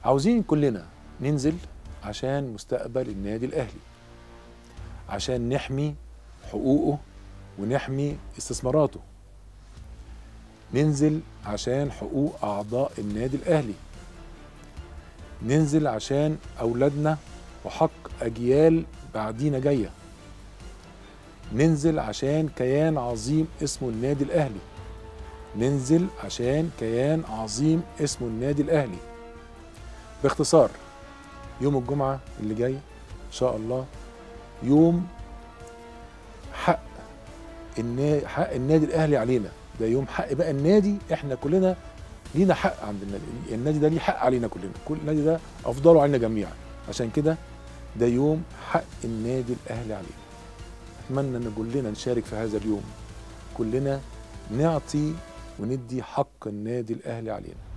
عاوزين كلنا ننزل عشان مستقبل النادي الاهلي عشان نحمي حقوقه ونحمي استثماراته ننزل عشان حقوق اعضاء النادي الاهلي ننزل عشان اولادنا وحق اجيال بعدينا جايه ننزل عشان كيان عظيم اسمه النادي الاهلي ننزل عشان كيان عظيم اسمه النادي الاهلي باختصار يوم الجمعه اللي جاي ان شاء الله يوم حق النا- حق النادي الاهلي علينا ده يوم حق بقى النادي احنا كلنا لينا حق عند النادي النادي ده ليه حق علينا كلنا كل النادي ده افضله علينا جميعا عشان كده ده يوم حق النادي الاهلي علينا اتمنى ان كلنا نشارك في هذا اليوم كلنا نعطي وندي حق النادي الاهلي علينا